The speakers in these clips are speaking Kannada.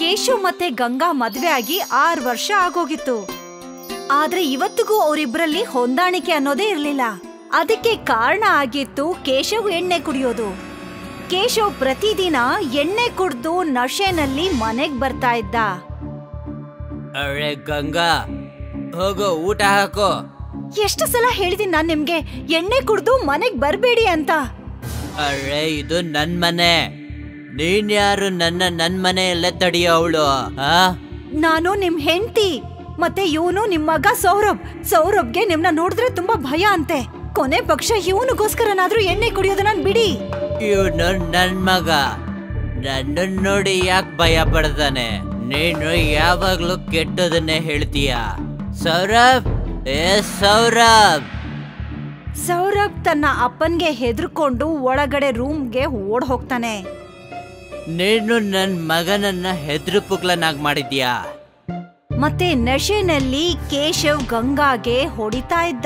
ಕೇಶವ್ ಮತ್ತೆ ಗಂಗಾ ಮದ್ವೆ ಆಗಿ ಆರ್ ವರ್ಷ ಆಗೋಗಿತ್ತು ಆದ್ರೆ ಇವತ್ತಿಗೂ ಅವರಿಬ್ರಲ್ಲಿ ಹೊಂದಾಣಿಕೆ ಅನ್ನೋದೇ ಇರ್ಲಿಲ್ಲ ಅದಕ್ಕೆ ಕಾರಣ ಆಗಿತ್ತು ಕೇಶವ್ ಎಣ್ಣೆ ಕುಡಿಯೋದು ಕೇಶವ್ ಪ್ರತಿದಿನ ಎಣ್ಣೆ ಕುಡ್ದು ನಶೆನಲ್ಲಿ ಮನೆಗ್ ಬರ್ತಾ ಇದ್ದ ಅರೆ ಗಂಗಾ ಹೋಗೋ ಊಟ ಹಾಕೋ ಎಷ್ಟು ಸಲ ಹೇಳಿದೀನಿ ನಾನ್ ನಿಮ್ಗೆ ಎಣ್ಣೆ ಕುಡ್ದು ಮನೆಗ್ ಬರ್ಬೇಡಿ ಅಂತ ಅರೆ ಇದು ನನ್ ಮನೆ ನೀನ್ ಯಾರು ನನ್ನ ನನ್ ಮನೆಯಲ್ಲೇ ತಡಿಯೋ ಅವಳು ಆ ನಾನು ನಿಮ್ ಹೆಂಡತಿ ಮತ್ತೆ ಇವನು ನಿಮ್ ಮಗ ಸೌರಭ್ ಸೌರಭ್ಗೆ ನಿಮ್ನ ನೋಡಿದ್ರೆ ತುಂಬಾ ಭಯ ಅಂತೆ ಕೊನೆ ಪಕ್ಷ ಇವನಿಗೋಸ್ಕರನಾದ್ರೂ ಎಣ್ಣೆ ಕುಡಿಯೋದನ್ನ ಬಿಡಿ ಇವನು ನನ್ ಮಗ ನನ್ನ ನೋಡಿ ಯಾಕೆ ಭಯ ಪಡ್ತಾನೆ ನೀನು ಯಾವಾಗ್ಲೂ ಕೆಟ್ಟದನ್ನೇ ಹೇಳ್ತೀಯ ಸೌರಭ್ ಏ ಸೌರಭ್ ಸೌರಭ್ ತನ್ನ ಅಪ್ಪನ್ಗೆ ಹೆದರ್ಕೊಂಡು ಒಳಗಡೆ ರೂಮ್ಗೆ ಓಡ್ ಹೋಗ್ತಾನೆ ನೀನು ನನ್ ಮಗನನ್ನ ಹೆದ್ರು ಪುಕ್ಲನಾಗ್ ಮಾಡಿದ್ಯಾ ಮತ್ತೆ ನಶೆನಲ್ಲಿ ಕೇಶವ್ ಗಂಗಾಗೆ ಹೊಡಿತಾ ಇದ್ದ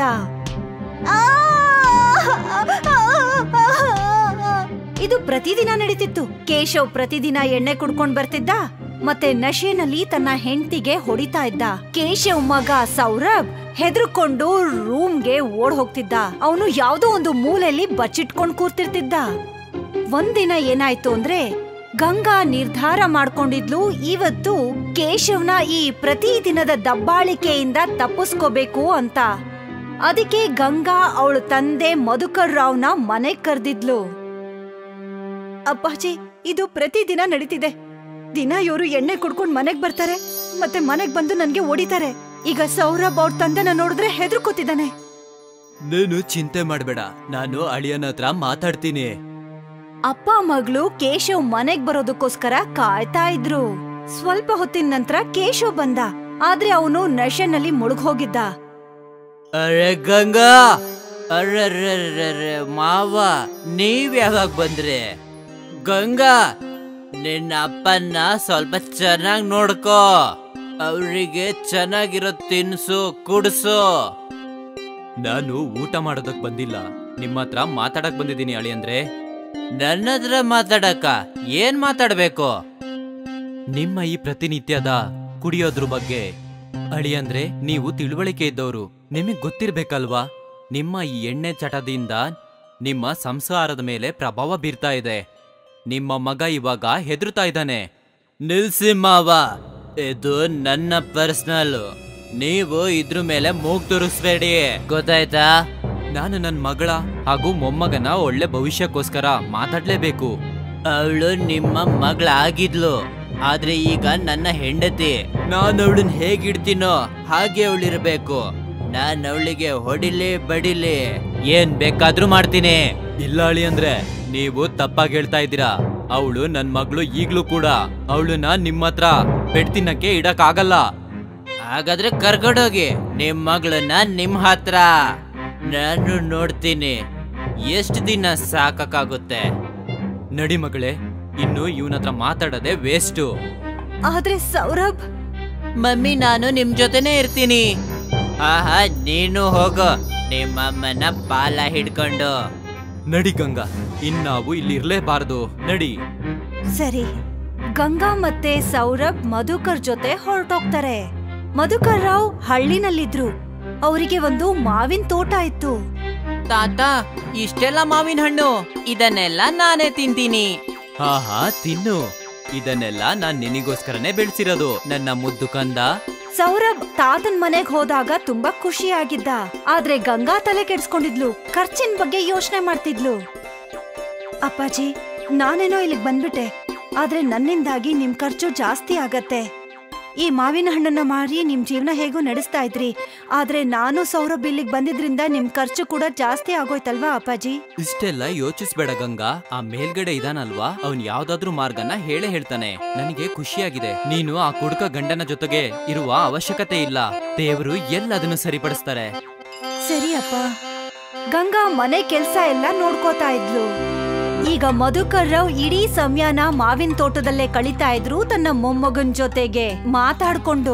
ಇದು ಪ್ರತಿದಿನ ನಡೀತಿತ್ತು ಕೇಶವ್ ಪ್ರತಿದಿನ ಎಣ್ಣೆ ಕುಡ್ಕೊಂಡ್ ಬರ್ತಿದ್ದ ಮತ್ತೆ ನಶೆನಲ್ಲಿ ತನ್ನ ಹೆಂಡತಿಗೆ ಹೊಡಿತಾ ಇದ್ದ ಕೇಶವ್ ಮಗ ಸೌರಭ್ ಹೆದರ್ಕೊಂಡು ರೂಮ್ಗೆ ಓಡ್ ಹೋಗ್ತಿದ್ದ ಅವನು ಯಾವ್ದೋ ಒಂದು ಮೂಲೆಯಲ್ಲಿ ಬಚ್ಚಿಟ್ಕೊಂಡ್ ಕೂರ್ತಿರ್ತಿದ್ದ ಒಂದಿನ ಏನಾಯ್ತು ಅಂದ್ರೆ ಗಂಗಾ ನಿರ್ಧಾರ ಮಾಡ್ಕೊಂಡಿದ್ಲು ಇವತ್ತು ಕೇಶವ್ನ ಈ ಪ್ರತಿದಿನದ ದಬ್ಬಾಳಿಕೆಯಿಂದ ತಪ್ಪಿಸ್ಕೋಬೇಕು ಅಂತ ಅದಕ್ಕೆ ಗಂಗಾ ಅವಳ ತಂದೆ ಮಧುಕರ್ ರಾವ್ನ ಮನೆಗ್ ಕರೆದಿದ್ಲು ಅಪ್ಪಾಜಿ ಇದು ಪ್ರತಿದಿನ ನಡೀತಿದೆ ದಿನ ಇವರು ಎಣ್ಣೆ ಕುಡ್ಕೊಂಡ್ ಮನೆಗ್ ಬರ್ತಾರೆ ಮತ್ತೆ ಮನೆಗ್ ಬಂದು ನನ್ಗೆ ಹೊಡಿತಾರೆ ಈಗ ಸೌರಭ್ ಅವ್ರ ತಂದೆನ ನೋಡಿದ್ರೆ ಹೆದರ್ಕೋತಿದ್ದಾನೆ ನೀನು ಚಿಂತೆ ಮಾಡಬೇಡ ನಾನು ಅಳಿಯನ ಹತ್ರ ಮಾತಾಡ್ತೀನಿ ಅಪ್ಪ ಮಗಳು ಕೇಶವ್ ಮನೆಗ್ ಬರೋದಕ್ಕೋಸ್ಕರ ಕಾಯ್ತಾ ಇದ್ರು ಸ್ವಲ್ಪ ಹೊತ್ತಿನ ನಂತರ ಕೇಶವ್ ಬಂದ ಆದ್ರೆ ಅವನು ನಶೆನಲ್ಲಿ ಮುಳುಗ್ ಹೋಗಿದ್ದ ಅರೆ ಗಂಗಾ ಅರ್ರರ್ರರ್ರರ್ರೆ, ಮಾವ ನೀವ್ ಯಾವಾಗ ಬಂದ್ರಿ ಗಂಗಾ ನಿನ್ನ ಅಪ್ಪನ್ನ ಸ್ವಲ್ಪ ಚೆನ್ನಾಗ್ ನೋಡ್ಕೋ ಅವರಿಗೆ ಚೆನ್ನಾಗಿರೋ ತಿನ್ಸು ಕುಡ್ಸು ನಾನು ಊಟ ಮಾಡೋದಕ್ ಬಂದಿಲ್ಲ ನಿಮ್ಮ ಹತ್ರ ಮಾತಾಡಕ್ ಬಂದಿದ್ದೀನಿ ಅಳಿ ಅಂದ್ರೆ ನನ್ನ ಹತ್ರ ಮಾತಾಡಕ ಏನ್ ಮಾತಾಡ್ಬೇಕು ನಿಮ್ಮ ಈ ಪ್ರತಿನಿತ್ಯದ ಕುಡಿಯೋದ್ರ ಬಗ್ಗೆ ಅಳಿ ಅಂದ್ರೆ ನೀವು ತಿಳುವಳಿಕೆ ಇದ್ದವರು ನಿಮಗ್ ಗೊತ್ತಿರ್ಬೇಕಲ್ವಾ ನಿಮ್ಮ ಈ ಎಣ್ಣೆ ಚಟದಿಂದ ನಿಮ್ಮ ಸಂಸಾರದ ಮೇಲೆ ಪ್ರಭಾವ ಬೀರ್ತಾ ಇದೆ ನಿಮ್ಮ ಮಗ ಇವಾಗ ಹೆದರ್ತಾ ಇದ್ದಾನೆ ನಿಲ್ಸಿ ಮಾವ ಇದು ನನ್ನ ಪರ್ಸನಲ್ ನೀವು ಇದ್ರ ಮೇಲೆ ಮೂಗ್ ತುರಿಸ್ಬೇಡಿ ಗೊತ್ತಾಯ್ತಾ ನಾನು ನನ್ನ ಮಗಳ ಹಾಗೂ ಮೊಮ್ಮಗನ ಒಳ್ಳೆ ಭವಿಷ್ಯಕ್ಕೋಸ್ಕರ ಮಾತಾಡ್ಲೇಬೇಕು ಅವಳು ನಿಮ್ಮ ಮಗಳಾಗಿದ್ಲು ಆದ್ರೆ ಈಗ ನನ್ನ ಹೆಂಡತಿ ನಾನು ಅವಳನ್ನ ಹೇಗಿಡ್ತೀನೋ ಹಾಗೆ ಅವಳಿರ್ಬೇಕು ನಾನು ಅವಳಿಗೆ ಹೊಡಿಲಿ ಬಡಿಲಿ ಏನ್ ಬೇಕಾದ್ರೂ ಮಾಡ್ತೀನಿ ಇಲ್ಲ ಅಳಿ ಅಂದ್ರೆ ನೀವು ತಪ್ಪಾಗಿ ಹೇಳ್ತಾ ಇದ್ದೀರಾ ಅವಳು ನನ್ ಮಗಳು ಈಗ್ಲೂ ಕೂಡ ಅವಳನ್ನ ನಿಮ್ಮ ಹತ್ರ ಬೆಡ್ ತಿನ್ನಕ್ಕೆ ಇಡಕ್ ಆಗಲ್ಲ ಹಾಗಾದ್ರೆ ಕರ್ಕೊಂಡೋಗಿ ನಿಮ್ ಮಗಳನ್ನ ನಿಮ್ ಹತ್ರ ನಾನು ನೋಡ್ತೀನಿ ಎಷ್ಟು ದಿನ ಸಾಕಾಗುತ್ತೆ ನಡಿ ಮಗಳೇ ಇನ್ನು ಇವನ ಹತ್ರ ಮಾತಾಡದೆ ವೇಸ್ಟು ಆದ್ರೆ ಸೌರಭ್ ಮಮ್ಮಿ ನಾನು ನಿಮ್ ಜೊತೆನೆ ಇರ್ತೀನಿ ಆಹಾ ನೀನು ಹೋಗೋ ನಿಮ್ಮಮ್ಮನ ಪಾಲ ಹಿಡ್ಕೊಂಡು ನಡಿ ಗಂಗಾ ಇನ್ನಾವು ಇಲ್ಲಿ ಇರ್ಲೇಬಾರ್ದು ನಡಿ ಸರಿ ಗಂಗಾ ಮತ್ತೆ ಸೌರಭ್ ಮಧುಕರ್ ಜೊತೆ ಹೊರಟೋಗ್ತಾರೆ ಮಧುಕರ್ ರಾವ್ ಹಳ್ಳಿನಲ್ಲಿದ್ರು ಅವರಿಗೆ ಒಂದು ಮಾವಿನ ತೋಟ ಇತ್ತು ತಾತ ಇಷ್ಟೆಲ್ಲ ಮಾವಿನ ಹಣ್ಣು ಇದನ್ನೆಲ್ಲ ನಾನೇ ತಿಂತೀನಿ ಹಾ ಹಾ ತಿನ್ನು ಇದನ್ನೆಲ್ಲ ನಾನ್ ನಿನಗೋಸ್ಕರನೇ ಬೆಳೆಸಿರೋದು ನನ್ನ ಮುದ್ದು ಕಂದ ಸೌರಭ್ ತಾತನ್ ಮನೆಗ್ ಹೋದಾಗ ತುಂಬಾ ಖುಷಿಯಾಗಿದ್ದ ಆದ್ರೆ ಗಂಗಾ ತಲೆ ಕೆಡ್ಸ್ಕೊಂಡಿದ್ಲು ಖರ್ಚಿನ ಬಗ್ಗೆ ಯೋಚನೆ ಮಾಡ್ತಿದ್ಲು ಅಪ್ಪಾಜಿ ನಾನೇನೋ ಇಲ್ಲಿಗ್ ಬಂದ್ಬಿಟ್ಟೆ ಆದ್ರೆ ನನ್ನಿಂದಾಗಿ ನಿಮ್ ಖರ್ಚು ಜಾಸ್ತಿ ಆಗತ್ತೆ ಈ ಮಾವಿನ ಹಣ್ಣನ್ನ ಮಾರಿ ನಿಮ್ ಜೀವನ ಹೇಗೋ ನಡೆಸ್ತಾ ಇದ್ರಿ ಆದ್ರೆ ನಾನು ಸೌರಭ್ ಇಲ್ಲಿಗ್ ಬಂದಿದ್ರಿಂದ ನಿಮ್ ಖರ್ಚು ಕೂಡ ಜಾಸ್ತಿ ಆಗೋಯ್ತಲ್ವಾ ಅಪ್ಪಾಜಿ ಇಷ್ಟೆಲ್ಲ ಯೋಚಿಸ್ಬೇಡ ಗಂಗಾ ಆ ಮೇಲ್ಗಡೆ ಇದಾನಲ್ವಾ ಅವನ್ ಯಾವ್ದಾದ್ರೂ ಮಾರ್ಗನ ಹೇಳೇ ಹೇಳ್ತಾನೆ ನನಗೆ ಖುಷಿಯಾಗಿದೆ ನೀನು ಆ ಕುಡುಕ ಗಂಡನ ಜೊತೆಗೆ ಇರುವ ಅವಶ್ಯಕತೆ ಇಲ್ಲ ದೇವರು ಎಲ್ಲದನ್ನು ಸರಿಪಡಿಸ್ತಾರೆ ಸರಿ ಅಪ್ಪ ಗಂಗಾ ಮನೆ ಕೆಲ್ಸ ಎಲ್ಲ ನೋಡ್ಕೋತಾ ಇದ್ಲು ಈಗ ಮಧುಕರ್ ರಾವ್ ಇಡೀ ಸಮಯನ ಮಾವಿನ ತೋಟದಲ್ಲೇ ಕಳೀತಾ ಇದ್ರು ತನ್ನ ಮೊಮ್ಮಗನ್ ಜೊತೆಗೆ ಮಾತಾಡ್ಕೊಂಡು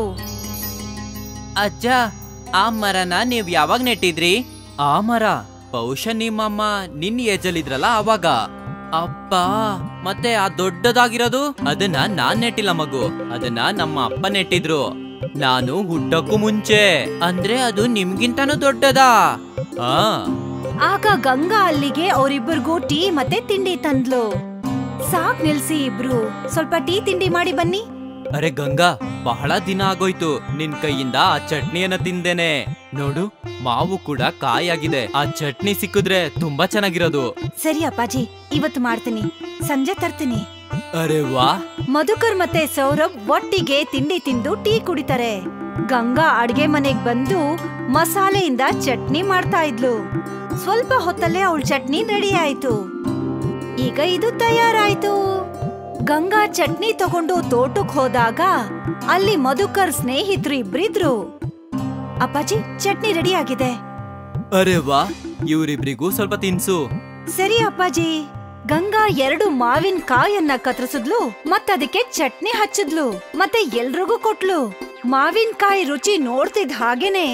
ಅಜ್ಜ ಆ ಮರನ ನೀವ್ ಯಾವಾಗ ನೆಟ್ಟಿದ್ರಿ ಆ ಮರ ಬಹುಶಃ ನಿಮ್ಮಮ್ಮ ನಿನ್ ಏಜಲ್ಲಿದ್ರಲ್ಲ ಅವಾಗ ಅಪ್ಪ ಮತ್ತೆ ಆ ದೊಡ್ಡದಾಗಿರೋದು ಅದನ್ನ ನಾನ್ ನೆಟ್ಟಿಲ್ಲ ಮಗು ಅದನ್ನ ನಮ್ಮ ಅಪ್ಪ ನೆಟ್ಟಿದ್ರು ನಾನು ಹುಟ್ಟಕ್ಕೂ ಮುಂಚೆ ಅಂದ್ರೆ ಅದು ನಿಮ್ಗಿಂತನೂ ದೊಡ್ಡದಾ ಆ ಆಗ ಗಂಗಾ ಅಲ್ಲಿಗೆ ಅವರಿಬ್ಬರಿಗೂ ಟೀ ಮತ್ತೆ ತಿಂಡಿ ತಂದ್ಲು ಸಾಕ್ ನಿಲ್ಸಿ ಇಬ್ರು ಸ್ವಲ್ಪ ಟೀ ತಿಂಡಿ ಮಾಡಿ ಬನ್ನಿ ಅರೆ ಗಂಗಾ ಬಹಳ ದಿನ ಆಗೋಯ್ತು ನಿನ್ ಕೈಯಿಂದ ಆ ಚಟ್ನಿಯನ್ನ ತಿಂದೇನೆ ನೋಡು ಮಾವು ಕೂಡ ಕಾಯಾಗಿದೆ ಆ ಚಟ್ನಿ ಸಿಕ್ಕಿದ್ರೆ ತುಂಬಾ ಚೆನ್ನಾಗಿರೋದು ಸರಿ ಅಪ್ಪಾಜಿ ಇವತ್ತು ಮಾಡ್ತೀನಿ ಸಂಜೆ ತರ್ತೀನಿ ಅರೆ ವಾ ಮಧುಕರ್ ಮತ್ತೆ ಸೌರಭ್ ಒಟ್ಟಿಗೆ ತಿಂಡಿ ತಿಂದು ಟೀ ಕುಡಿತಾರೆ ಗಂಗಾ ಅಡ್ಗೆ ಮನೆಗ್ ಬಂದು ಮಸಾಲೆಯಿಂದ ಚಟ್ನಿ ಮಾಡ್ತಾ ಇದ್ಲು ಸ್ವಲ್ಪ ಹೊತ್ತಲ್ಲೇ ಅವಳ ಚಟ್ನಿ ರೆಡಿ ಆಯ್ತು ಈಗ ಇದು ತಯಾರಾಯ್ತು ಗಂಗಾ ಚಟ್ನಿ ತಗೊಂಡು ತೋಟಕ್ ಹೋದಾಗ ಅಲ್ಲಿ ಮಧುಕರ್ ಸ್ನೇಹಿತರು ಇಬ್ರಿದ್ರು ಅಪ್ಪಾಜಿ ಚಟ್ನಿ ರೆಡಿ ಆಗಿದೆ ಅರೆ ವಾ ಇವ್ರಿಬ್ರಿಗೂ ಸ್ವಲ್ಪ ತಿನ್ಸು ಸರಿ ಅಪ್ಪಾಜಿ ಗಂಗಾ ಎರಡು ಮಾವಿನ ಕಾಯನ್ನ ಕತ್ತರಿಸಿದ್ಲು ಮತ್ತದಕ್ಕೆ ಚಟ್ನಿ ಹಚ್ಚಿದ್ಲು ಮತ್ತೆ ಎಲ್ರಿಗೂ ಕೊಟ್ಲು ಮಾವಿನಕಾಯಿ ರುಚಿ ನೋಡ್ತಿದ್ ಹಾಗೇನೆ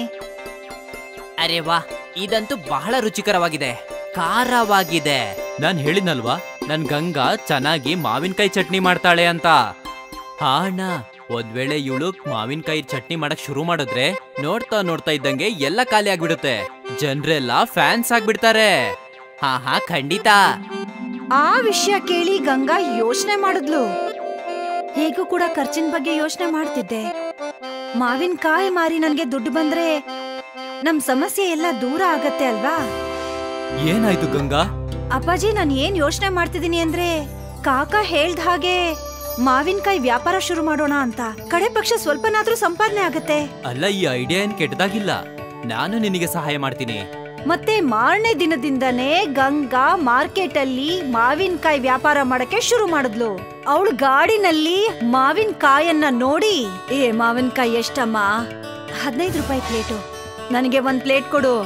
ಅರೆ ವಾ ಇದಂತೂ ಬಹಳ ರುಚಿಕರವಾಗಿದೆ ಖಾರವಾಗಿದೆ ನಾನ್ ಹೇಳಿದ್ನಲ್ವಾ ನನ್ ಗಂಗಾ ಚೆನ್ನಾಗಿ ಮಾವಿನಕಾಯಿ ಚಟ್ನಿ ಮಾಡ್ತಾಳೆ ಅಂತ ಹಾ ಅಣ್ಣ ಒಂದ್ ವೇಳೆ ಇವಳು ಮಾವಿನಕಾಯಿ ಚಟ್ನಿ ಮಾಡಕ್ ಶುರು ಮಾಡಿದ್ರೆ ನೋಡ್ತಾ ನೋಡ್ತಾ ಇದ್ದಂಗೆ ಎಲ್ಲ ಖಾಲಿ ಆಗ್ಬಿಡುತ್ತೆ ಜನ್ರೆಲ್ಲ ಫ್ಯಾನ್ಸ್ ಆಗ್ಬಿಡ್ತಾರೆ ಹಾ ಹಾ ಖಂಡಿತ ಆ ವಿಷಯ ಕೇಳಿ ಗಂಗಾ ಯೋಚನೆ ಮಾಡಿದ್ಲು ಹೇಗೂ ಕೂಡ ಖರ್ಚಿನ ಬಗ್ಗೆ ಯೋಚನೆ ಮಾಡ್ತಿದ್ದೆ ಮಾವಿನಕಾಯಿ ಮಾರಿ ನನ್ಗೆ ದುಡ್ಡು ಬಂದ್ರೆ ನಮ್ ಸಮಸ್ಯೆ ಎಲ್ಲ ದೂರ ಆಗತ್ತೆ ಅಲ್ವಾ ಏನಾಯ್ತು ಗಂಗಾ ಅಪ್ಪಾಜಿ ನಾನ್ ಏನ್ ಯೋಚನೆ ಮಾಡ್ತಿದೀನಿ ಅಂದ್ರೆ ಕಾಕ ಹೇಳ್ದ ಹಾಗೆ ಮಾವಿನಕಾಯಿ ವ್ಯಾಪಾರ ಶುರು ಮಾಡೋಣ ಅಂತ ಕಡೆ ಪಕ್ಷ ಸ್ವಲ್ಪನಾದ್ರೂ ಸಂಪಾದನೆ ಆಗತ್ತೆ ಅಲ್ಲ ಈ ಐಡಿಯಾ ಏನ್ ಕೆಟ್ಟದಾಗಿಲ್ಲ ನಾನು ನಿನಗೆ ಸಹಾಯ ಮಾಡ್ತೀನಿ ಮತ್ತೆ ಮಾರನೇ ದಿನದಿಂದನೇ ಗಂಗಾ ಮಾರ್ಕೆಟ್ ಅಲ್ಲಿ ಮಾವಿನಕಾಯಿ ವ್ಯಾಪಾರ ಮಾಡಕ್ಕೆ ಶುರು ಮಾಡಿದ್ಲು ಅವಳು ಗಾಡಿನಲ್ಲಿ ಮಾವಿನಕಾಯನ್ನ ನೋಡಿ ಏ ಮಾವಿನಕಾಯಿ ಎಷ್ಟಮ್ಮ ಹದಿನೈದು ರೂಪಾಯಿ ಪ್ಲೇಟು ನನಗೆ ಒಂದ್ ಪ್ಲೇಟ್ ಕೊಡು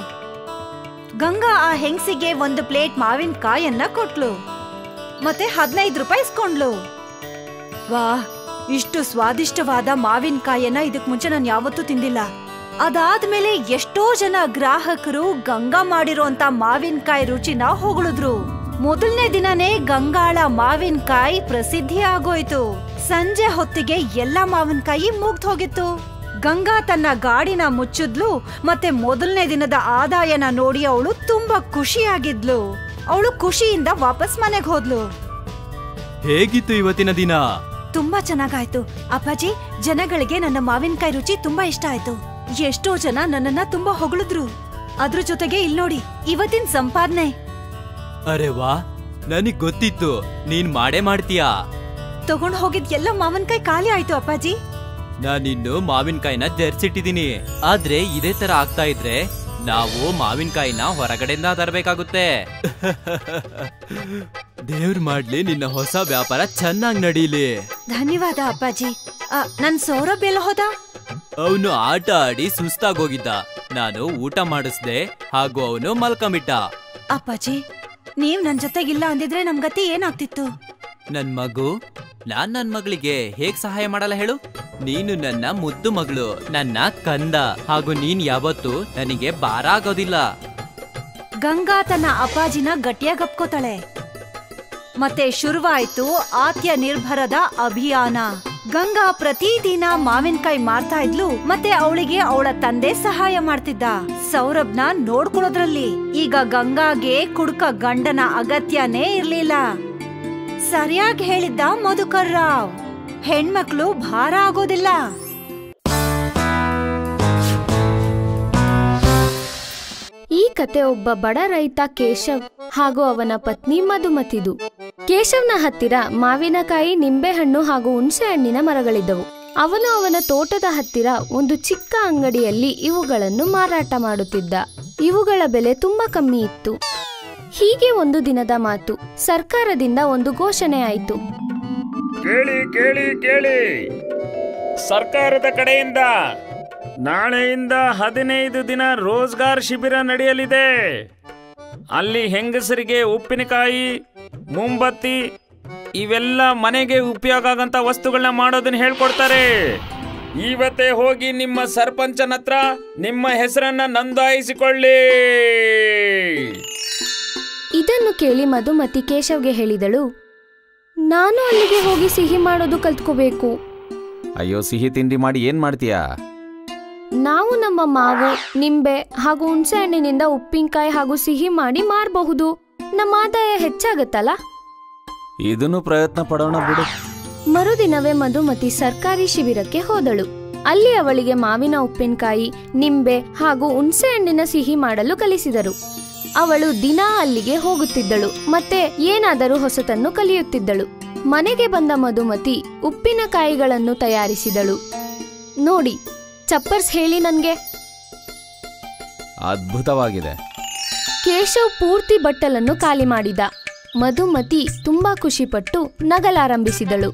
ಗಂಗಾ ಆ ಹೆಂಗ್ಸಿಗೆ ಒಂದು ಪ್ಲೇಟ್ ಮಾವಿನಕಾಯನ್ನ ಕೊಟ್ಲು ಮತ್ತೆ ಹದಿನೈದು ರೂಪಾಯಿ ಇಸ್ಕೊಂಡ್ಲು ವಾ ಇಷ್ಟು ಸ್ವಾದಿಷ್ಟವಾದ ಮಾವಿನಕಾಯನ್ನ ಇದಕ್ ಮುಂಚೆ ನಾನು ಯಾವತ್ತೂ ತಿಂದಿಲ್ಲ ಅದಾದ್ಮೇಲೆ ಎಷ್ಟೋ ಜನ ಗ್ರಾಹಕರು ಗಂಗಾ ಮಾಡಿರೋಂತ ಮಾವಿನಕಾಯಿ ರುಚಿನ ಹೊಗಳಿದ್ರು ಮೊದಲನೇ ದಿನನೇ ಗಂಗಾಳ ಮಾವಿನಕಾಯಿ ಪ್ರಸಿದ್ಧಿ ಆಗೋಯ್ತು ಸಂಜೆ ಹೊತ್ತಿಗೆ ಎಲ್ಲಾ ಮಾವಿನಕಾಯಿ ಮುಗ್ದ್ ಹೋಗಿತ್ತು ಗಂಗಾ ತನ್ನ ಗಾಡಿನ ಮುಚ್ಚಿದ್ಲು ಮತ್ತೆ ಮೊದಲನೇ ದಿನದ ಆದಾಯನ ನೋಡಿ ಅವಳು ತುಂಬಾ ಖುಷಿಯಾಗಿದ್ಲು ಅವಳು ಖುಷಿಯಿಂದ ವಾಪಸ್ ಮನೆಗ್ ಹೋದ್ಲು ಹೇಗಿತ್ತು ಇವತ್ತಿನ ದಿನ ತುಂಬಾ ಚೆನ್ನಾಗಾಯ್ತು ಅಪ್ಪಾಜಿ ಜನಗಳಿಗೆ ನನ್ನ ಮಾವಿನಕಾಯಿ ರುಚಿ ತುಂಬಾ ಇಷ್ಟ ಆಯ್ತು ಎಷ್ಟೋ ಜನ ನನ್ನನ್ನ ತುಂಬಾ ಹೊಗಳಿದ್ರು ಅದ್ರ ಜೊತೆಗೆ ಇಲ್ ನೋಡಿ ಇವತ್ತಿನ ಸಂಪಾದನೆ ಅರೆ ವಾ ನನಗ್ ಗೊತ್ತಿತ್ತು ನೀನ್ ಮಾಡೇ ಮಾಡ್ತೀಯಾ ತಗೊಂಡ್ ಹೋಗಿದ್ ಎಲ್ಲ ಮಾವಿನಕಾಯಿ ಖಾಲಿ ಆಯ್ತು ಅಪ್ಪಾಜಿ ನಾನಿನ್ನು ಮಾವಿನಕಾಯಿನ ತೆರ್ಸಿಟ್ಟಿದೀನಿ ಆದ್ರೆ ಇದೇ ತರ ಆಗ್ತಾ ಇದ್ರೆ ನಾವು ಮಾವಿನಕಾಯಿನ ಹೊರಗಡೆಯಿಂದ ತರಬೇಕಾಗುತ್ತೆ ದೇವ್ರ್ ಮಾಡ್ಲಿ ನಿನ್ನ ಹೊಸ ವ್ಯಾಪಾರ ಚೆನ್ನಾಗ್ ನಡೀಲಿ ಧನ್ಯವಾದ ಅಪ್ಪಾಜಿ ಆ, ನನ್ ಸೌರಭ್ ಎಲ್ಲ ಹೋದ ಅವನು ಆಟ ಆಡಿ ಸುಸ್ತಾಗೋಗಿದ್ದ ನಾನು ಊಟ ಮಾಡಿಸ್ದೆ ಹಾಗೂ ಅವನು ಮಲ್ಕೊಂಬಿಟ್ಟ ಅಪ್ಪಾಜಿ ನೀವ್ ನನ್ ಜೊತೆಗಿಲ್ಲ ಅಂದಿದ್ರೆ ನಮ್ ಗತಿ ಏನಾಗ್ತಿತ್ತು ನನ್ ಮಗು ನಾನ್ ನನ್ ಮಗಳಿಗೆ ಹೇಗ್ ಸಹಾಯ ಮಾಡಲ್ಲ ಹೇಳು ನೀನು ನನ್ನ ಮುದ್ದು ಮಗಳು ನನ್ನ ಕಂದ ಹಾಗೂ ನೀನ್ ಯಾವತ್ತೂ ನನಗೆ ಭಾರ ಆಗೋದಿಲ್ಲ ಗಂಗಾ ತನ್ನ ಅಪ್ಪಾಜಿನ ಗಟ್ಟಿಯಾಗಿ ಅಪ್ಕೋತಾಳೆ ಮತ್ತೆ ಶುರುವಾಯ್ತು ಆತ್ಯ ನಿರ್ಭರದ ಅಭಿಯಾನ ಗಂಗಾ ಪ್ರತಿದಿನ ಮಾವಿನಕಾಯಿ ಮಾರ್ತಾ ಇದ್ಲು ಮತ್ತೆ ಅವಳಿಗೆ ಅವಳ ತಂದೆ ಸಹಾಯ ಮಾಡ್ತಿದ್ದ ಸೌರಭ್ನ ನೋಡ್ಕೊಳ್ಳೋದ್ರಲ್ಲಿ ಈಗ ಗಂಗಾಗೆ ಕುಡುಕ ಗಂಡನ ಅಗತ್ಯನೇ ಇರ್ಲಿಲ್ಲ ಸರಿಯಾಗಿ ಹೇಳಿದ್ದ ಮಧುಕರ್ ರಾವ್ ಹೆಣ್ಮಕ್ಳು ಭಾರ ಆಗೋದಿಲ್ಲ ಈ ಕತೆ ಒಬ್ಬ ಬಡ ರೈತ ಕೇಶವ್ ಹಾಗೂ ಅವನ ಪತ್ನಿ ಮಧುಮತಿದು ಕೇಶವ್ನ ಹತ್ತಿರ ಮಾವಿನಕಾಯಿ ನಿಂಬೆಹಣ್ಣು ಹಾಗೂ ಹುಣಸೆ ಹಣ್ಣಿನ ಮರಗಳಿದ್ದವು ಅವನು ಅವನ ತೋಟದ ಹತ್ತಿರ ಒಂದು ಚಿಕ್ಕ ಅಂಗಡಿಯಲ್ಲಿ ಇವುಗಳನ್ನು ಮಾರಾಟ ಮಾಡುತ್ತಿದ್ದ ಇವುಗಳ ಬೆಲೆ ತುಂಬಾ ಕಮ್ಮಿ ಇತ್ತು ಹೀಗೆ ಒಂದು ದಿನದ ಮಾತು ಸರ್ಕಾರದಿಂದ ಒಂದು ಘೋಷಣೆ ಆಯಿತು ಕೇಳಿ ಕೇಳಿ ಕೇಳಿ ಸರ್ಕಾರದ ಕಡೆಯಿಂದ ನಾಳೆಯಿಂದ ಹದಿನೈದು ದಿನ ರೋಜ್ಗಾರ್ ಶಿಬಿರ ನಡೆಯಲಿದೆ ಅಲ್ಲಿ ಹೆಂಗಸರಿಗೆ ಉಪ್ಪಿನಕಾಯಿ ಮುಂಬತ್ತಿ ಇವೆಲ್ಲ ಮನೆಗೆ ಉಪಯೋಗ ಆಗಂತ ವಸ್ತುಗಳನ್ನ ಮಾಡೋದನ್ನ ಹೇಳ್ಕೊಡ್ತಾರೆ ಇವತ್ತೇ ಹೋಗಿ ನಿಮ್ಮ ಸರ್ಪಂಚನ ಹತ್ರ ನಿಮ್ಮ ಹೆಸರನ್ನ ನೋಂದಾಯಿಸಿಕೊಳ್ಳಿ ಇದನ್ನು ಕೇಳಿ ಮಧುಮತಿ ಕೇಶವ್ಗೆ ಹೇಳಿದಳು ನಾನು ಅಲ್ಲಿಗೆ ಹೋಗಿ ಸಿಹಿ ಮಾಡೋದು ಕಲ್ತ್ಕೋಬೇಕು ಅಯ್ಯೋ ಸಿಹಿ ತಿಂಡಿ ಮಾಡಿ ಏನ್ ಮಾಡ್ತೀಯಾ ನಾವು ನಮ್ಮ ಮಾವು ನಿಂಬೆ ಹಾಗೂ ಹುಣಸೆ ಹಣ್ಣಿನಿಂದ ಉಪ್ಪಿನಕಾಯಿ ಹಾಗೂ ಸಿಹಿ ಮಾಡಿ ಮಾರಬಹುದು ನಮ್ಮ ಆದಾಯ ಹೆಚ್ಚಾಗತ್ತಲ್ಲ ಇದನ್ನು ಪ್ರಯತ್ನ ಪಡೋಣ ಬಿಡು ಮರುದಿನವೇ ಮಧುಮತಿ ಸರ್ಕಾರಿ ಶಿಬಿರಕ್ಕೆ ಹೋದಳು ಅಲ್ಲಿ ಅವಳಿಗೆ ಮಾವಿನ ಉಪ್ಪಿನಕಾಯಿ ನಿಂಬೆ ಹಾಗೂ ಹುಣಸೆ ಹಣ್ಣಿನ ಸಿಹಿ ಮಾಡಲು ಕಲಿಸಿದರು ಅವಳು ದಿನಾ ಅಲ್ಲಿಗೆ ಹೋಗುತ್ತಿದ್ದಳು ಮತ್ತೆ ಏನಾದರೂ ಹೊಸತನ್ನು ಕಲಿಯುತ್ತಿದ್ದಳು ಮನೆಗೆ ಬಂದ ಮಧುಮತಿ ಉಪ್ಪಿನಕಾಯಿಗಳನ್ನು ತಯಾರಿಸಿದಳು ನೋಡಿ ಚಪ್ಪರ್ಸ್ ಹೇಳಿ ನನ್ಗೆ ಅದ್ಭುತವಾಗಿದೆ ಕೇಶವ್ ಪೂರ್ತಿ ಬಟ್ಟಲನ್ನು ಖಾಲಿ ಮಾಡಿದ ಮಧುಮತಿ ತುಂಬಾ ಖುಷಿಪಟ್ಟು ನಗಲಾರಂಭಿಸಿದಳು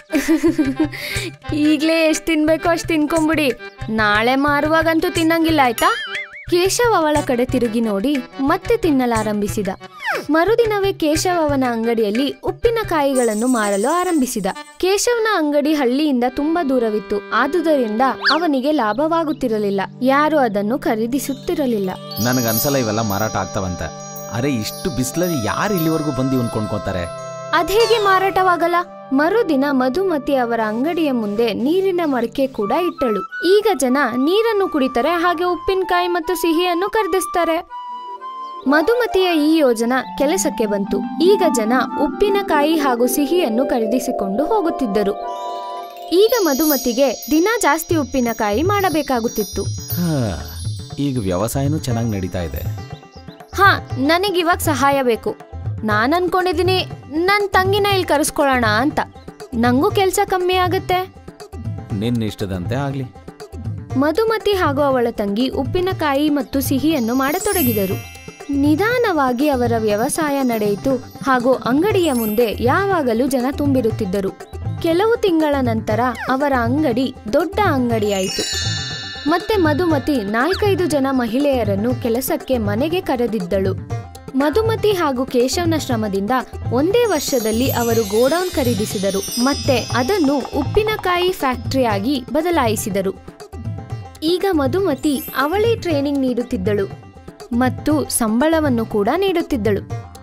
ಈಗ್ಲೇ ಎಷ್ಟ್ ತಿನ್ಬೇಕೋ ಅಷ್ಟ್ ತಿನ್ಕೊಂಬಿಡಿ ನಾಳೆ ಮಾರುವಾಗಂತೂ ತಿನ್ನಂಗಿಲ್ಲ ಆಯ್ತಾ ಕೇಶವ್ ಅವಳ ಕಡೆ ತಿರುಗಿ ನೋಡಿ ಮತ್ತೆ ತಿನ್ನಲಾರಂಭಿಸಿದ ಮರುದಿನವೇ ಕೇಶವ್ ಅವನ ಅಂಗಡಿಯಲ್ಲಿ ಉಪ್ಪಿನಕಾಯಿಗಳನ್ನು ಮಾರಲು ಆರಂಭಿಸಿದ ಕೇಶವ್ನ ಅಂಗಡಿ ಹಳ್ಳಿಯಿಂದ ತುಂಬಾ ದೂರವಿತ್ತು ಆದುದರಿಂದ ಅವನಿಗೆ ಲಾಭವಾಗುತ್ತಿರಲಿಲ್ಲ ಯಾರು ಅದನ್ನು ಖರೀದಿಸುತ್ತಿರಲಿಲ್ಲ ನನಗನ್ಸಲ್ಲ ಇವೆಲ್ಲ ಮಾರಾಟ ಆಗ್ತಾವಂತೆ ಅರೆ ಇಷ್ಟು ಬಿಸಿಲಲ್ಲಿ ಯಾರು ಇಲ್ಲಿವರೆಗೂ ಬಂದು ಇವನ್ ಕೊಂಡ್ಕೋತಾರೆ ಅದೇಗೆ ಮಾರಾಟವಾಗಲ್ಲ ಮರುದಿನ ಮಧುಮತಿ ಅವರ ಅಂಗಡಿಯ ಮುಂದೆ ನೀರಿನ ಮಡಕೆ ಕೂಡ ಇಟ್ಟಳು ಈಗ ಜನ ನೀರನ್ನು ಕುಡಿತಾರೆ ಹಾಗೆ ಉಪ್ಪಿನಕಾಯಿ ಮತ್ತು ಸಿಹಿಯನ್ನು ಖರೀದಿಸ್ತಾರೆ ಮಧುಮತಿಯ ಈ ಯೋಜನಾ ಕೆಲಸಕ್ಕೆ ಬಂತು ಈಗ ಜನ ಉಪ್ಪಿನಕಾಯಿ ಹಾಗೂ ಸಿಹಿಯನ್ನು ಖರೀದಿಸಿಕೊಂಡು ಹೋಗುತ್ತಿದ್ದರು ಈಗ ಮಧುಮತಿಗೆ ದಿನ ಜಾಸ್ತಿ ಉಪ್ಪಿನಕಾಯಿ ಮಾಡಬೇಕಾಗುತ್ತಿತ್ತು ಹಾ, ಈಗ ವ್ಯವಸಾಯನೂ ಚೆನ್ನಾಗಿ ನಡೀತಾ ಇದೆ ಹಾ ನನಗಿವಾಗ ಸಹಾಯ ಬೇಕು ನಾನ್ ಅನ್ಕೊಂಡಿದೀನಿ ನನ್ ತಂಗಿನ ಇಲ್ಲಿ ಕರೆಸ್ಕೊಳ್ಳೋಣ ಅಂತ ನಂಗೂ ಕೆಲ್ಸ ಕಮ್ಮಿ ಆಗತ್ತೆ ನಿನ್ನ ಇಷ್ಟದಂತೆ ಆಗ್ಲಿ ಮಧುಮತಿ ಹಾಗೂ ಅವಳ ತಂಗಿ ಉಪ್ಪಿನಕಾಯಿ ಮತ್ತು ಸಿಹಿಯನ್ನು ಮಾಡತೊಡಗಿದರು ನಿಧಾನವಾಗಿ ಅವರ ವ್ಯವಸಾಯ ನಡೆಯಿತು ಹಾಗೂ ಅಂಗಡಿಯ ಮುಂದೆ ಯಾವಾಗಲೂ ಜನ ತುಂಬಿರುತ್ತಿದ್ದರು ಕೆಲವು ತಿಂಗಳ ನಂತರ ಅವರ ಅಂಗಡಿ ದೊಡ್ಡ ಅಂಗಡಿಯಾಯಿತು ಮತ್ತೆ ಮಧುಮತಿ ನಾಲ್ಕೈದು ಜನ ಮಹಿಳೆಯರನ್ನು ಕೆಲಸಕ್ಕೆ ಮನೆಗೆ ಕರೆದಿದ್ದಳು ಮಧುಮತಿ ಹಾಗೂ ಕೇಶವ್ನ ಶ್ರಮದಿಂದ ಒಂದೇ ವರ್ಷದಲ್ಲಿ ಅವರು ಗೋಡೌನ್ ಖರೀದಿಸಿದರು ಮತ್ತೆ ಅದನ್ನು ಉಪ್ಪಿನಕಾಯಿ ಫ್ಯಾಕ್ಟರಿಯಾಗಿ ಬದಲಾಯಿಸಿದರು ಈಗ ಮಧುಮತಿ ಅವಳೇ ಟ್ರೈನಿಂಗ್ ನೀಡುತ್ತಿದ್ದಳು ಮತ್ತು ಸಂಬಳವನ್ನು ಕೂಡ ನೀಡುತ್ತಿದ್ದಳು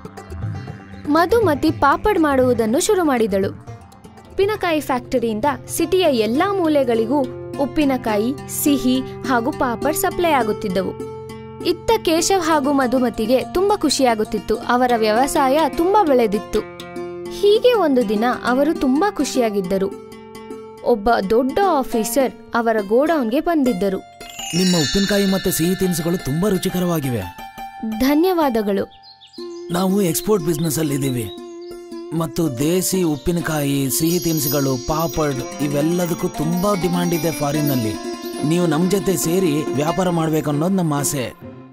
ಮಧುಮತಿ ಪಾಪಡ್ ಮಾಡುವುದನ್ನು ಶುರು ಮಾಡಿದಳು ಉಪ್ಪಿನಕಾಯಿ ಫ್ಯಾಕ್ಟರಿಯಿಂದ ಸಿಟಿಯ ಎಲ್ಲಾ ಮೂಲೆಗಳಿಗೂ ಉಪ್ಪಿನಕಾಯಿ ಸಿಹಿ ಹಾಗೂ ಪಾಪಡ್ ಸಪ್ಲೈ ಆಗುತ್ತಿದ್ದವು ಇತ್ತ ಕೇಶವ್ ಹಾಗೂ ಮಧುಮತಿಗೆ ತುಂಬಾ ಖುಷಿಯಾಗುತ್ತಿತ್ತು ಅವರ ವ್ಯವಸಾಯ ತುಂಬಾ ಬೆಳೆದಿತ್ತು ಹೀಗೆ ಒಂದು ದಿನ ಅವರು ತುಂಬಾ ಖುಷಿಯಾಗಿದ್ದರು ಒಬ್ಬ ದೊಡ್ಡ ಆಫೀಸರ್ ಅವರ ಗೋಡೌನ್ಗೆ ಬಂದಿದ್ದರು ನಿಮ್ಮ ಉಪ್ಪಿನಕಾಯಿ ಮತ್ತೆ ಸಿಹಿ ತಿನಿಸುಗಳು ತುಂಬಾ ರುಚಿಕರವಾಗಿವೆ ಧನ್ಯವಾದಗಳು ನಾವು ಎಕ್ಸ್ಪೋರ್ಟ್ ಬಿಸ್ನೆಸ್ ಅಲ್ಲಿ ಇದ್ದೀವಿ ಮತ್ತು ದೇಸಿ ಉಪ್ಪಿನಕಾಯಿ ಸಿಹಿ ತಿನಿಸುಗಳು ಪಾಪಡ್ ಇವೆಲ್ಲದಕ್ಕೂ ತುಂಬಾ ಡಿಮಾಂಡ್ ಇದೆ ಫಾರಿನ್ ನಲ್ಲಿ ನೀವು ನಮ್ ಜೊತೆ ಸೇರಿ ವ್ಯಾಪಾರ ಮಾಡ್ಬೇಕು ಅನ್ನೋದು ನಮ್ಮ ಆಸೆ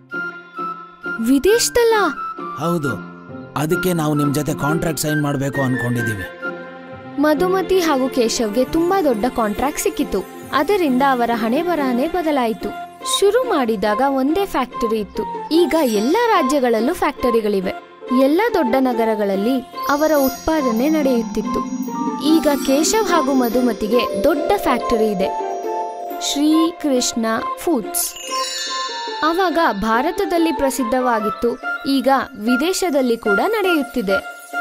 ವಿದೇಶದಲ್ಲ ಹೌದು ಅದಕ್ಕೆ ನಾವು ನಿಮ್ ಜೊತೆ ಕಾಂಟ್ರಾಕ್ಟ್ ಸೈನ್ ಮಾಡಬೇಕು ಅನ್ಕೊಂಡಿದೀವಿ ಮಧುಮತಿ ಹಾಗೂ ಕೇಶವ್ಗೆ ತುಂಬಾ ದೊಡ್ಡ ಕಾಂಟ್ರಾಕ್ಟ್ ಸಿಕ್ಕಿತು ಅದರಿಂದ ಅವರ ಹಣೆ ಬರಹನೆ ಬದಲಾಯಿತು ಶುರು ಮಾಡಿದಾಗ ಒಂದೇ ಫ್ಯಾಕ್ಟರಿ ಇತ್ತು ಈಗ ಎಲ್ಲಾ ರಾಜ್ಯಗಳಲ್ಲೂ ಫ್ಯಾಕ್ಟರಿಗಳಿವೆ ಎಲ್ಲ ದೊಡ್ಡ ನಗರಗಳಲ್ಲಿ ಅವರ ಉತ್ಪಾದನೆ ನಡೆಯುತ್ತಿತ್ತು ಈಗ ಕೇಶವ್ ಹಾಗೂ ಮಧುಮತಿಗೆ ದೊಡ್ಡ ಫ್ಯಾಕ್ಟರಿ ಇದೆ ಶ್ರೀ ಕೃಷ್ಣ ಫುಡ್ಸ್ ಆವಾಗ ಭಾರತದಲ್ಲಿ ಪ್ರಸಿದ್ಧವಾಗಿತ್ತು ಈಗ ವಿದೇಶದಲ್ಲಿ ಕೂಡ ನಡೆಯುತ್ತಿದೆ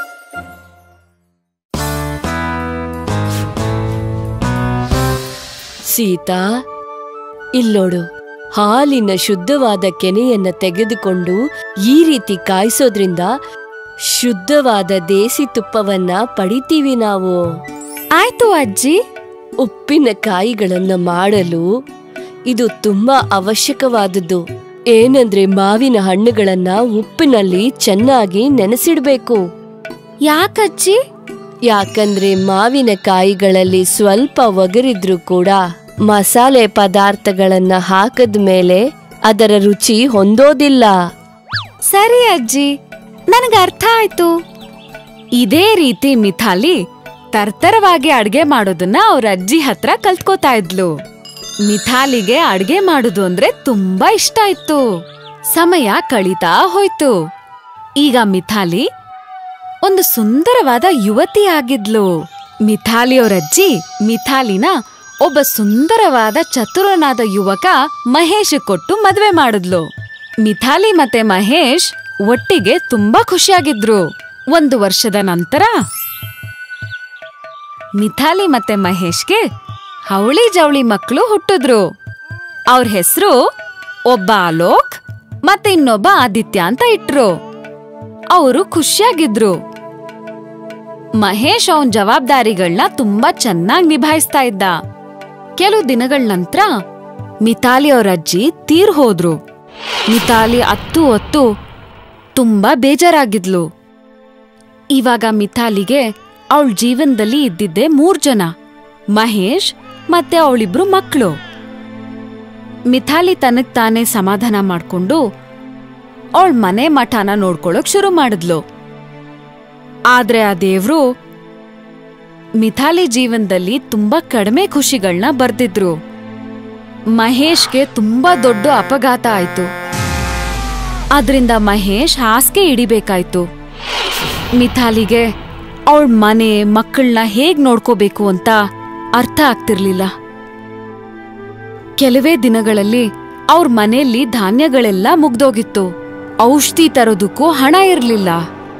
ಸೀತಾ ಇಲ್ಲೋಡು ಹಾಲಿನ ಶುದ್ಧವಾದ ಕೆನೆಯನ್ನ ತೆಗೆದುಕೊಂಡು ಈ ರೀತಿ ಕಾಯಿಸೋದ್ರಿಂದ ಶುದ್ಧವಾದ ದೇಸಿ ತುಪ್ಪವನ್ನ ಪಡಿತೀವಿ ನಾವು ಆಯ್ತು ಅಜ್ಜಿ ಉಪ್ಪಿನಕಾಯಿಗಳನ್ನ ಮಾಡಲು ಇದು ತುಂಬಾ ಅವಶ್ಯಕವಾದದ್ದು ಏನಂದ್ರೆ ಮಾವಿನ ಹಣ್ಣುಗಳನ್ನ ಉಪ್ಪಿನಲ್ಲಿ ಚೆನ್ನಾಗಿ ನೆನೆಸಿಡ್ಬೇಕು ಯಾಕಜ್ಜಿ ಯಾಕಂದ್ರೆ ಮಾವಿನಕಾಯಿಗಳಲ್ಲಿ ಸ್ವಲ್ಪ ಒಗರಿದ್ರೂ ಕೂಡ ಮಸಾಲೆ ಪದಾರ್ಥಗಳನ್ನ ಹಾಕದ ಮೇಲೆ ಅದರ ರುಚಿ ಹೊಂದೋದಿಲ್ಲ ಸರಿ ಅಜ್ಜಿ ನನಗೆ ಅರ್ಥ ಆಯ್ತು ಇದೇ ರೀತಿ ಮಿಥಾಲಿ ತರ್ತರವಾಗಿ ಅಡ್ಗೆ ಮಾಡೋದನ್ನ ಅವ್ರ ಅಜ್ಜಿ ಹತ್ರ ಕಲ್ತ್ಕೋತಾ ಇದ್ಲು ಮಿಥಾಲಿಗೆ ಅಡ್ಗೆ ಮಾಡೋದು ಅಂದ್ರೆ ತುಂಬಾ ಇಷ್ಟ ಇತ್ತು ಸಮಯ ಕಳೀತಾ ಹೋಯ್ತು ಈಗ ಮಿಥಾಲಿ ಒಂದು ಸುಂದರವಾದ ಯುವತಿ ಆಗಿದ್ಲು ಮಿಥಾಲಿಯವರಜ್ಜಿ ಮಿಥಾಲಿನ ಒಬ್ಬ ಸುಂದರವಾದ ಚತುರನಾದ ಯುವಕ ಮಹೇಶ್ ಕೊಟ್ಟು ಮದ್ವೆ ಮಾಡಿದ್ಲು ಮಿಥಾಲಿ ಮತ್ತೆ ಮಹೇಶ್ ಒಟ್ಟಿಗೆ ತುಂಬಾ ಖುಷಿಯಾಗಿದ್ರು ಒಂದು ವರ್ಷದ ನಂತರ ಮಿಥಾಲಿ ಮತ್ತೆ ಮಹೇಶ್ಗೆ ಹವಳಿ ಜವಳಿ ಮಕ್ಕಳು ಹುಟ್ಟಿದ್ರು ಅವ್ರ ಹೆಸರು ಒಬ್ಬ ಅಲೋಕ್ ಮತ್ತೆ ಇನ್ನೊಬ್ಬ ಆದಿತ್ಯ ಅಂತ ಇಟ್ರು ಅವರು ಖುಷಿಯಾಗಿದ್ರು ಮಹೇಶ್ ಅವನ್ ಜವಾಬ್ದಾರಿಗಳನ್ನ ತುಂಬಾ ಚೆನ್ನಾಗಿ ನಿಭಾಯಿಸ್ತಾ ಇದ್ದ ಕೆಲವು ದಿನಗಳ ನಂತರ ಮಿತಾಲಿ ಅವ್ರ ಅಜ್ಜಿ ತೀರ್ ಹೋದ್ರು ಮಿತಾಲಿ ಅತ್ತು ಹೊತ್ತು ತುಂಬಾ ಬೇಜಾರಾಗಿದ್ಲು ಇವಾಗ ಮಿಥಾಲಿಗೆ ಅವಳ ಜೀವನದಲ್ಲಿ ಇದ್ದಿದ್ದೆ ಮೂರ್ ಜನ ಮಹೇಶ್ ಮತ್ತೆ ಅವಳಿಬ್ರು ಮಕ್ಕಳು ಮಿಥಾಲಿ ತನಗ್ ತಾನೇ ಸಮಾಧಾನ ಮಾಡ್ಕೊಂಡು ಅವಳ ಮನೆ ಮಠನ ನೋಡ್ಕೊಳಕ್ ಶುರು ಮಾಡಿದ್ಲು ಆದ್ರೆ ಆ ದೇವ್ರು ಮಿಥಾಲಿ ಜೀವನದಲ್ಲಿ ತುಂಬಾ ಕಡಿಮೆ ಖುಷಿಗಳನ್ನ ಬರ್ದಿದ್ರು ಮಹೇಶ್ಗೆ ತುಂಬಾ ದೊಡ್ಡ ಅಪಘಾತ ಆಯ್ತು ಅದ್ರಿಂದ ಮಹೇಶ್ ಹಾಸ್ಗೆ ಹಿಡಿಬೇಕಾಯ್ತು ಮಿಥಾಲಿಗೆ ಅವಳ ಮನೆ ಮಕ್ಕಳನ್ನ ಹೇಗ್ ನೋಡ್ಕೋಬೇಕು ಅಂತ ಅರ್ಥ ಆಗ್ತಿರ್ಲಿಲ್ಲ ಕೆಲವೇ ದಿನಗಳಲ್ಲಿ ಅವ್ರ ಮನೆಯಲ್ಲಿ ಧಾನ್ಯಗಳೆಲ್ಲ ಮುಗ್ದೋಗಿತ್ತು ಔಷಧಿ ತರೋದಕ್ಕೂ ಹಣ ಇರ್ಲಿಲ್ಲ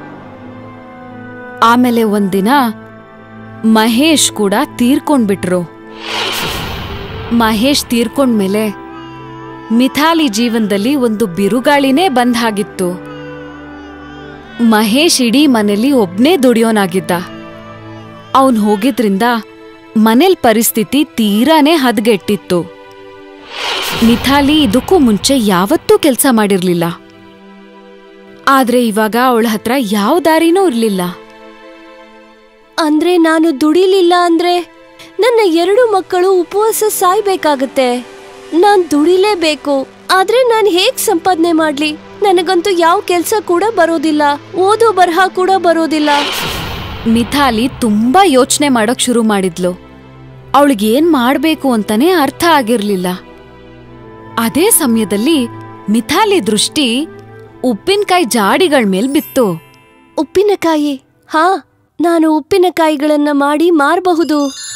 ಆಮೇಲೆ ಒಂದಿನ ಮಹೇಶ್ ಕೂಡ ತೀರ್ಕೊಂಡ್ಬಿಟ್ರು ಮಹೇಶ್ ತೀರ್ಕೊಂಡ್ಮೇಲೆ ಮಿಥಾಲಿ ಜೀವನದಲ್ಲಿ ಒಂದು ಬಿರುಗಾಳಿನೇ ಬಂದ್ ಹಾಗಿತ್ತು ಮಹೇಶ್ ಇಡೀ ಮನೇಲಿ ಒಬ್ನೇ ದುಡಿಯೋನಾಗಿದ್ದ ಅವನ್ ಹೋಗಿದ್ರಿಂದ ಮನೇಲ್ ಪರಿಸ್ಥಿತಿ ತೀರಾನೇ ಹದಗೆಟ್ಟಿತ್ತು ಮಿಥಾಲಿ ಇದಕ್ಕೂ ಮುಂಚೆ ಯಾವತ್ತೂ ಕೆಲಸ ಮಾಡಿರ್ಲಿಲ್ಲ ಆದ್ರೆ ಇವಾಗ ಅವಳ ಹತ್ರ ಯಾವ ದಾರಿನೂ ಇರ್ಲಿಲ್ಲ ಅಂದ್ರೆ ನಾನು ದುಡಿಲಿಲ್ಲ ಅಂದ್ರೆ ನನ್ನ ಎರಡು ಮಕ್ಕಳು ಉಪವಾಸ ಸಾಯ್ಬೇಕಾಗತ್ತೆ ನಾನ್ ದುಡಿಲೇಬೇಕು ಆದ್ರೆ ನಾನ್ ಹೇಗ್ ಸಂಪಾದನೆ ಮಾಡ್ಲಿ ನನಗಂತೂ ಯಾವ ಕೆಲ್ಸ ಕೂಡ ಬರೋದಿಲ್ಲ ಓದೋ ಬರಹ ಕೂಡ ಬರೋದಿಲ್ಲ ಮಿಥಾಲಿ ತುಂಬಾ ಯೋಚನೆ ಮಾಡೋಕ್ ಶುರು ಮಾಡಿದ್ಲು ಅವಳಿಗೇನ್ ಮಾಡ್ಬೇಕು ಅಂತಾನೆ ಅರ್ಥ ಆಗಿರ್ಲಿಲ್ಲ ಅದೇ ಸಮಯದಲ್ಲಿ ಮಿಥಾಲಿ ದೃಷ್ಟಿ ಉಪ್ಪಿನಕಾಯಿ ಜಾಡಿಗಳ ಮೇಲ್ ಬಿತ್ತು ಉಪ್ಪಿನಕಾಯಿ ಹಾ ನಾನು ಉಪ್ಪಿನಕಾಯಿಗಳನ್ನ ಮಾಡಿ ಮಾರಬಹುದು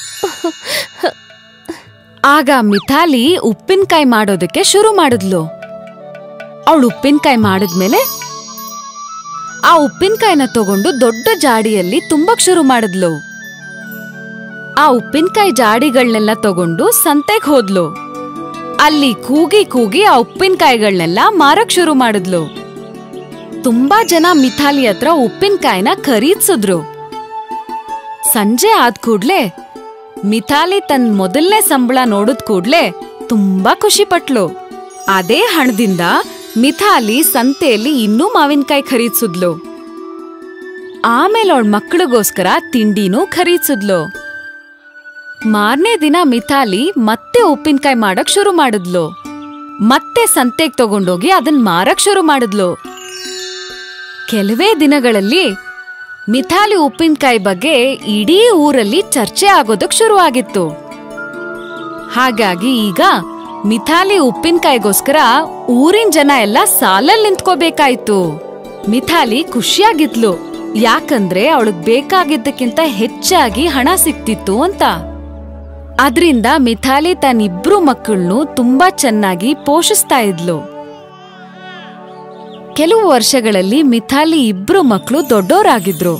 ಆಗ ಮಿಥಾಲಿ ಉಪ್ಪಿನಕಾಯಿ ಮಾಡೋದಕ್ಕೆ ಶುರು ಮಾಡಿದ್ಲು ಅವಳು ಉಪ್ಪಿನಕಾಯಿ ಮಾಡಿದ್ಮೇಲೆ ಆ ಉಪ್ಪಿನಕಾಯಿನ ತಗೊಂಡು ದೊಡ್ಡ ಜಾಡಿಯಲ್ಲಿ ತುಂಬಕ್ ಶುರು ಮಾಡಿದ್ಲು ಆ ಉಪ್ಪಿನಕಾಯಿ ಜಾಡಿಗಳನ್ನೆಲ್ಲ ತಗೊಂಡು ಸಂತೆಗ್ ಹೋದ್ಲು ಅಲ್ಲಿ ಕೂಗಿ ಕೂಗಿ ಆ ಉಪ್ಪಿನಕಾಯಿಗಳನ್ನೆಲ್ಲ ಮಾರಕ್ ಶುರು ಮಾಡಿದ್ಲು ತುಂಬಾ ಜನ ಮಿಥಾಲಿ ಹತ್ರ ಉಪ್ಪಿನಕಾಯಿನ ಖರೀದ್ಸಿದ್ರು ಸಂಜೆ ಆದ್ ಕೂಡ್ಲೆ ಮಿಥಾಲಿ ತನ್ ಮೊದಲನೇ ಸಂಬಳ ನೋಡಿದ್ ಕೂಡ್ಲೆ ತುಂಬಾ ಖುಷಿ ಪಟ್ಲು ಅದೇ ಹಣದಿಂದ ಮಿಥಾಲಿ ಸಂತೆಯಲ್ಲಿ ಇನ್ನೂ ಮಾವಿನಕಾಯಿ ಖರೀದ್ಸಿದ್ಲು ಆಮೇಲೆ ಅವಳ ಮಕ್ಕಳಿಗೋಸ್ಕರ ತಿಂಡಿನೂ ಖರೀದ್ಸಿದ್ಲು ಮಾರನೇ ದಿನ ಮಿಥಾಲಿ ಮತ್ತೆ ಉಪ್ಪಿನಕಾಯಿ ಮಾಡಕ್ ಶುರು ಮಾಡಿದ್ಲು ಮತ್ತೆ ಸಂತೆಗ್ ತಗೊಂಡೋಗಿ ಅದನ್ ಮಾರಕ್ ಶುರು ಮಾಡಿದ್ಲು ಕೆಲವೇ ದಿನಗಳಲ್ಲಿ ಮಿಥಾಲಿ ಉಪ್ಪಿನಕಾಯಿ ಬಗ್ಗೆ ಇಡೀ ಊರಲ್ಲಿ ಚರ್ಚೆ ಆಗೋದಕ್ ಶುರುವಾಗಿತ್ತು ಹಾಗಾಗಿ ಈಗ ಮಿಥಾಲಿ ಉಪ್ಪಿನಕಾಯಿಗೋಸ್ಕರ ಊರಿನ ಜನ ಎಲ್ಲ ಸಾಲಲ್ಲಿ ನಿಂತ್ಕೋಬೇಕಾಯ್ತು ಮಿಥಾಲಿ ಖುಷಿಯಾಗಿದ್ಲು ಯಾಕಂದ್ರೆ ಅವಳಗ್ ಬೇಕಾಗಿದ್ದಕ್ಕಿಂತ ಹೆಚ್ಚಾಗಿ ಹಣ ಸಿಕ್ತಿತ್ತು ಅಂತ ಅದ್ರಿಂದ ಮಿಥಾಲಿ ತನ್ನಿಬ್ರು ಮಕ್ಕಳನ್ನು ತುಂಬಾ ಚೆನ್ನಾಗಿ ಪೋಷಿಸ್ತಾ ಇದ್ಲು ಕೆಲವು ವರ್ಷಗಳಲ್ಲಿ ಮಿಥಾಲಿ ಇಬ್ರು ಮಕ್ಕಳು ದೊಡ್ಡೋರಾಗಿದ್ರು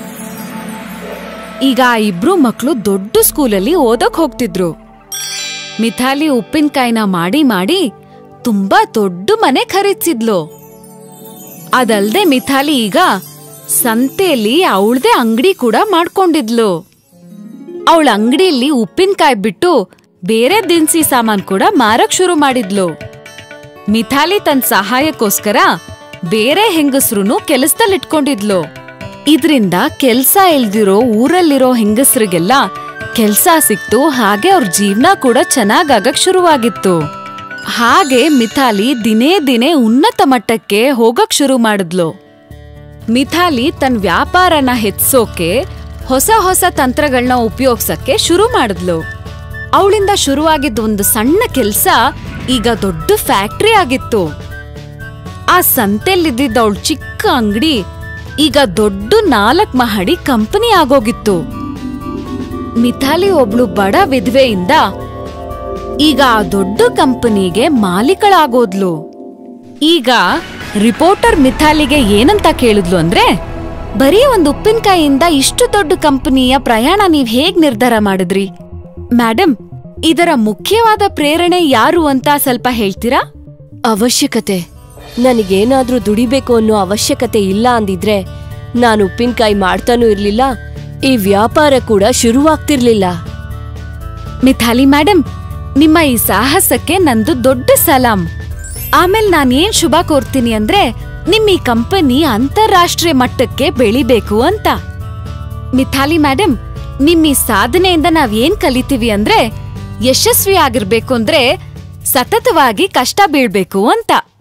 ಈಗ ಆ ಇಬ್ರು ಮಕ್ಕಳು ದೊಡ್ಡ ಸ್ಕೂಲಲ್ಲಿ ಓದಕ್ ಹೋಗ್ತಿದ್ರು ಮಿಥಾಲಿ ಉಪ್ಪಿನಕಾಯಿನ ಮಾಡಿ ಮಾಡಿ ತುಂಬಾ ದೊಡ್ಡ ಮನೆ ಖರೀದ್ಸಿದ್ಲು ಅದಲ್ದೆ ಮಿಥಾಲಿ ಈಗ ಸಂತೆಯಲ್ಲಿ ಅವಳದೇ ಅಂಗಡಿ ಕೂಡ ಮಾಡ್ಕೊಂಡಿದ್ಲು ಅವಳ ಅಂಗಡಿಯಲ್ಲಿ ಉಪ್ಪಿನಕಾಯಿ ಬಿಟ್ಟು ಬೇರೆ ದಿನಸಿ ಸಾಮಾನ್ ಕೂಡ ಮಾರಕ್ ಶುರು ಮಾಡಿದ್ಲು ಮಿಥಾಲಿ ತನ್ ಸಹಾಯಕ್ಕೋಸ್ಕರ ಬೇರೆ ಹೆಂಗಸ್ರುನು ಕೆಲ್ಸದಲ್ಲಿಟ್ಕೊಂಡಿದ್ಲು ಇದ್ರಿಂದ ಕೆಲ್ಸ ಇಲ್ದಿರೋ ಊರಲ್ಲಿರೋ ಹೆಂಗಸ್ರಿಗೆಲ್ಲ ಕೆಲ್ಸ ಸಿಕ್ತು ಹಾಗೆ ಅವ್ರ ಜೀವನ ಕೂಡ ಚೆನ್ನಾಗಾಗಕ್ ಶುರುವಾಗಿತ್ತು ಹಾಗೆ ಮಿಥಾಲಿ ದಿನೇ ದಿನೇ ಉನ್ನತ ಮಟ್ಟಕ್ಕೆ ಹೋಗಕ್ ಶುರು ಮಾಡಿದ್ಲು ಮಿಥಾಲಿ ತನ್ನ ವ್ಯಾಪಾರನ ಹೆಚ್ಚೋಕೆ ಹೊಸ ಹೊಸ ತಂತ್ರಗಳನ್ನ ಉಪಯೋಗ್ಸಕ್ಕೆ ಶುರು ಮಾಡಿದ್ಲು ಅವಳಿಂದ ಶುರುವಾಗಿದ್ದ ಒಂದು ಸಣ್ಣ ಕೆಲ್ಸ ಈಗ ದೊಡ್ಡ ಫ್ಯಾಕ್ಟ್ರಿ ಆಗಿತ್ತು ಆ ಸಂತೆಲಿದ್ದಿದ್ದ ಅವಳ ಚಿಕ್ಕ ಅಂಗಡಿ ಈಗ ದೊಡ್ಡ ನಾಲ್ಕ್ ಮಹಡಿ ಕಂಪನಿ ಆಗೋಗಿತ್ತು ಮಿಥಾಲಿ ಒಬ್ಳು ಬಡ ವಿಧವೆಯಿಂದ ಈಗ ಆ ದೊಡ್ಡ ಕಂಪನಿಗೆ ಮಾಲೀಕಳಾಗೋದ್ಲು ಈಗ ರಿಪೋರ್ಟರ್ ಮಿಥಾಲಿಗೆ ಏನಂತ ಕೇಳಿದ್ಲು ಅಂದ್ರೆ ಬರೀ ಒಂದು ಉಪ್ಪಿನಕಾಯಿಯಿಂದ ಇಷ್ಟು ದೊಡ್ಡ ಕಂಪನಿಯ ಪ್ರಯಾಣ ನೀವ್ ಹೇಗ್ ನಿರ್ಧಾರ ಮಾಡಿದ್ರಿ ಮೇಡಮ್ ಇದರ ಮುಖ್ಯವಾದ ಪ್ರೇರಣೆ ಯಾರು ಅಂತ ಸ್ವಲ್ಪ ಹೇಳ್ತೀರಾ ಅವಶ್ಯಕತೆ ನನಗೇನಾದ್ರೂ ದುಡಿಬೇಕು ಅನ್ನೋ ಅವಶ್ಯಕತೆ ಇಲ್ಲ ಅಂದಿದ್ರೆ ನಾನು ಉಪ್ಪಿನಕಾಯಿ ಮಾಡ್ತಾನೂ ಇರ್ಲಿಲ್ಲ ಈ ವ್ಯಾಪಾರ ಕೂಡ ಶುರುವಾಗ್ತಿರ್ಲಿಲ್ಲ ಮಿಥಾಲಿ ಮೇಡಮ್ ನಿಮ್ಮ ಈ ಸಾಹಸಕ್ಕೆ ನಂದು ದೊಡ್ಡ ಸಲಾಂ ಆಮೇಲೆ ನಾನೇನ್ ಶುಭ ಕೋರ್ತೀನಿ ಅಂದ್ರೆ ನಿಮ್ ಈ ಕಂಪನಿ ಅಂತಾರಾಷ್ಟ್ರೀಯ ಮಟ್ಟಕ್ಕೆ ಬೆಳಿಬೇಕು ಅಂತ ಮಿಥಾಲಿ ಮೇಡಮ್ ನಿಮ್ ಈ ಸಾಧನೆಯಿಂದ ನಾವ್ ಏನ್ ಕಲಿತೀವಿ ಅಂದ್ರೆ ಯಶಸ್ವಿ ಆಗಿರ್ಬೇಕು ಅಂದ್ರೆ ಸತತವಾಗಿ ಕಷ್ಟ ಬೀಳ್ಬೇಕು ಅಂತ